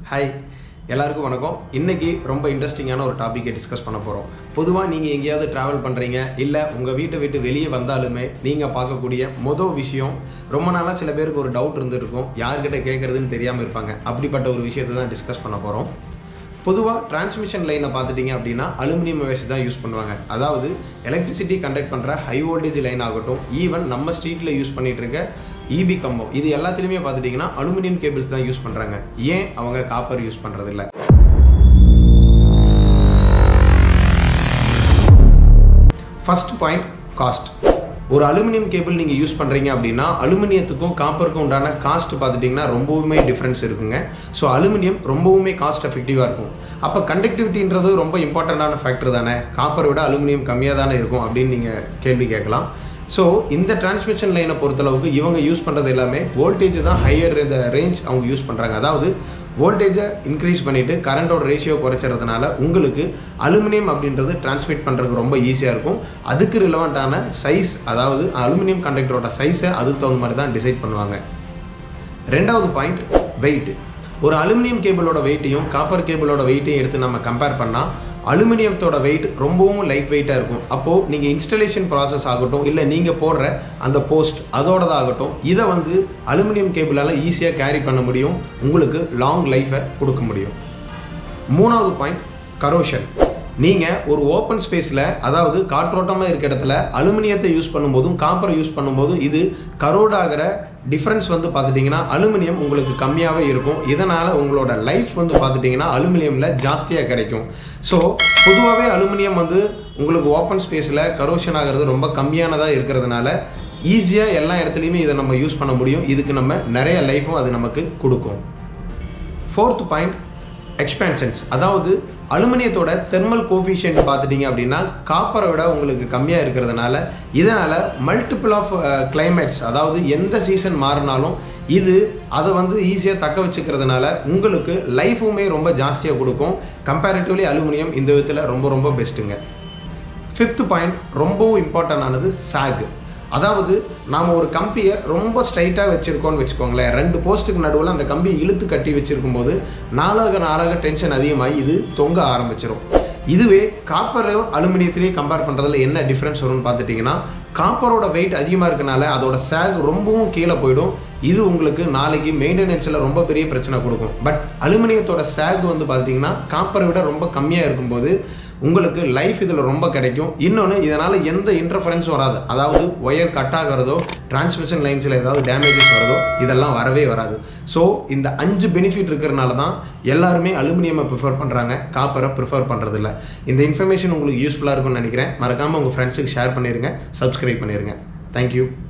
hi எல்லாருக்கும் வணக்கம் இன்னைக்கு ரொம்ப இன்ட்ரெஸ்டிங்கான ஒரு டாப்பிக்கை டிஸ்கஸ் பண்ண போகிறோம் பொதுவாக நீங்கள் எங்கேயாவது ட்ராவல் பண்ணுறீங்க இல்லை உங்கள் வீட்டை விட்டு வெளியே வந்தாலுமே நீங்கள் பார்க்கக்கூடிய மொதல் விஷயம் ரொம்ப நாளாக சில பேருக்கு ஒரு டவுட் இருந்திருக்கும் யார்கிட்ட கேட்குறதுன்னு தெரியாமல் இருப்பாங்க அப்படிப்பட்ட ஒரு விஷயத்தை தான் டிஸ்கஸ் பண்ண போகிறோம் பொதுவாக டிரான்ஸ்மிஷன் லைனை பார்த்துட்டிங்க அப்படின்னா அலுமினியம் வேஸ்ட் தான் யூஸ் பண்ணுவாங்க அதாவது எலக்ட்ரிசிட்டி கண்டக்ட் பண்ணுற ஹை வோல்டேஜ் லைன் ஆகட்டும் ஈவன் நம்ம ஸ்ட்ரீட்டில் யூஸ் பண்ணிட்டு இருக்க இபி கம்பம் இது எல்லாத்துலேயுமே பார்த்துட்டிங்கன்னா அலுமினியம் கேபிள்ஸ் தான் யூஸ் பண்ணுறாங்க ஏன் அவங்க காப்பர் யூஸ் பண்ணுறதில்ல ஃபர்ஸ்ட் பாயிண்ட் காஸ்ட் ஒரு அலுமினியம் கேபிள் நீங்கள் யூஸ் பண்ணுறீங்க அப்படின்னா அலுமினியத்துக்கும் காப்பருக்கும் உண்டான காஸ்ட் பார்த்துட்டிங்கன்னா ரொம்பவுமே டிஃப்ரென்ஸ் இருக்குங்க ஸோ அலுமினியம் ரொம்பவுமே காஸ்ட் எஃபெக்டிவாக இருக்கும் அப்போ கண்டக்டிவிட்டின்றது ரொம்ப இம்பார்ட்டண்ட்டான ஃபேக்டர் தானே காப்பரை விட அலுமினியம் கம்மியாக தானே இருக்கும் அப்படின்னு நீங்கள் கேள்வி கேட்கலாம் ஸோ இந்த டிரான்ஸ்மிஷன் லைனை பொறுத்தளவுக்கு இவங்க யூஸ் பண்ணுறது எல்லாமே வோல்டேஜ் தான் ஹையர் இந்த ரேஞ்ச் அவங்க யூஸ் பண்ணுறாங்க அதாவது வோல்டேஜை இன்க்ரீஸ் பண்ணிவிட்டு கரண்டோட ரேஷியோ குறைச்சறதுனால உங்களுக்கு அலுமினியம் அப்படின்றது டிரான்ஸ்மிட் பண்ணுறதுக்கு ரொம்ப ஈஸியாக இருக்கும் அதுக்கு ரிலவெண்ட்டான சைஸ் அதாவது அலுமினியம் கண்டக்டரோட சைஸை அதுக்கு தகுந்த மாதிரி தான் டிசைட் பண்ணுவாங்க ரெண்டாவது பாயிண்ட் வெயிட் ஒரு அலுமினியம் கேபிளோட வெயிட்டையும் காப்பர் கேபிளோட வெயிட்டையும் எடுத்து நம்ம கம்பேர் பண்ணால் அலுமினியத்தோட வெயிட் ரொம்பவும் லைட் வெயிட்டாக இருக்கும் அப்போது நீங்கள் இன்ஸ்டலேஷன் ப்ராசஸ் ஆகட்டும் இல்லை நீங்கள் போடுற அந்த போஸ்ட் அதோடதாகட்டும் இதை வந்து அலுமினியம் கேபிளால் ஈஸியாக கேரி பண்ண முடியும் உங்களுக்கு லாங் லைஃப்பை கொடுக்க முடியும் மூணாவது பாயிண்ட் கரோஷன் நீங்கள் ஒரு ஓப்பன் ஸ்பேஸில் அதாவது காற்றோட்டமாக இருக்க இடத்துல அலுமினியத்தை யூஸ் பண்ணும்போதும் காப்பரை யூஸ் பண்ணும்போதும் இது கரோட் ஆகிற டிஃப்ரென்ஸ் வந்து பார்த்துட்டிங்கன்னா அலுமினியம் உங்களுக்கு கம்மியாகவே இருக்கும் இதனால் உங்களோட லைஃப் வந்து பார்த்துட்டிங்கன்னா அலுமினியமில் ஜாஸ்தியாக கிடைக்கும் ஸோ பொதுவாகவே அலுமினியம் வந்து உங்களுக்கு ஓப்பன் ஸ்பேஸில் கரோஷன் ஆகிறது ரொம்ப கம்மியானதாக இருக்கிறதுனால ஈஸியாக எல்லா இடத்துலையுமே இதை நம்ம யூஸ் பண்ண முடியும் இதுக்கு நம்ம நிறைய லைஃப்பும் அது நமக்கு கொடுக்கும் ஃபோர்த் பாயிண்ட் எக்ஸ்பேன்ஷன்ஸ் அதாவது அலுமினியத்தோட தெர்மல் கோஃபிஷியன்ட் பார்த்துட்டிங்க அப்படின்னா காப்பரை விட உங்களுக்கு கம்மியாக இருக்கிறதுனால இதனால் மல்டிபிள் ஆஃப் கிளைமேட்ஸ் அதாவது எந்த சீசன் மாறினாலும் இது அதை வந்து ஈஸியாக தக்க வச்சுக்கிறதுனால உங்களுக்கு லைஃபுமே ரொம்ப ஜாஸ்தியாக கொடுக்கும் கம்பேரிட்டிவ்லி அலுமினியம் இந்த விதத்தில் ரொம்ப ரொம்ப பெஸ்ட்டுங்க ஃபிஃப்த் பாயிண்ட் ரொம்பவும் இம்பார்ட்டண்டானது சாக் அதாவது நாம் ஒரு கம்பியை ரொம்ப ஸ்ட்ரைட்டாக வச்சுருக்கோம்னு வச்சுக்கோங்களேன் ரெண்டு போஸ்ட்டுக்கு நடுவில் அந்த கம்பியை இழுத்து கட்டி வச்சுருக்கும் போது நாளாக நாளாக டென்ஷன் அதிகமாகி இது தொங்க ஆரம்பிச்சிடும் இதுவே காப்பரும் அலுமினியத்திலேயே கம்பேர் பண்ணுறதுல என்ன டிஃப்ரென்ஸ் வரும்னு பார்த்துட்டிங்கன்னா காப்பரோட வெயிட் அதிகமாக இருக்கனால அதோட சேக் ரொம்பவும் கீழே போயிடும் இது உங்களுக்கு நாளைக்கு மெயின்டெனன்ஸில் ரொம்ப பெரிய பிரச்சனை கொடுக்கும் பட் அலுமினியத்தோட சேக் வந்து பார்த்திங்கன்னா காப்பரை விட ரொம்ப கம்மியாக இருக்கும்போது உங்களுக்கு லைஃப் இதில் ரொம்ப கிடைக்கும் இன்னொன்று இதனால் எந்த இன்டர்ஃபரன்ஸும் வராது அதாவது ஒயர் கட் ஆகிறதோ டிரான்ஸ்மிஷன் லைன்ஸில் ஏதாவது டேமேஜஸ் வருதோ இதெல்லாம் வரவே வராது ஸோ இந்த அஞ்சு பெனிஃபிட் இருக்கிறனால தான் எல்லாருமே அலுமினியமை ப்ரிஃபர் பண்ணுறாங்க காப்பரை ப்ரிஃபர் பண்ணுறதில்ல இந்த இன்ஃபர்மேஷன் உங்களுக்கு யூஸ்ஃபுல்லாக இருக்கும்னு நினைக்கிறேன் மறக்காமல் உங்கள் ஃப்ரெண்ட்ஸுக்கு ஷேர் பண்ணிடுங்க சப்ஸ்கிரைப் பண்ணிடுங்க தேங்க்யூ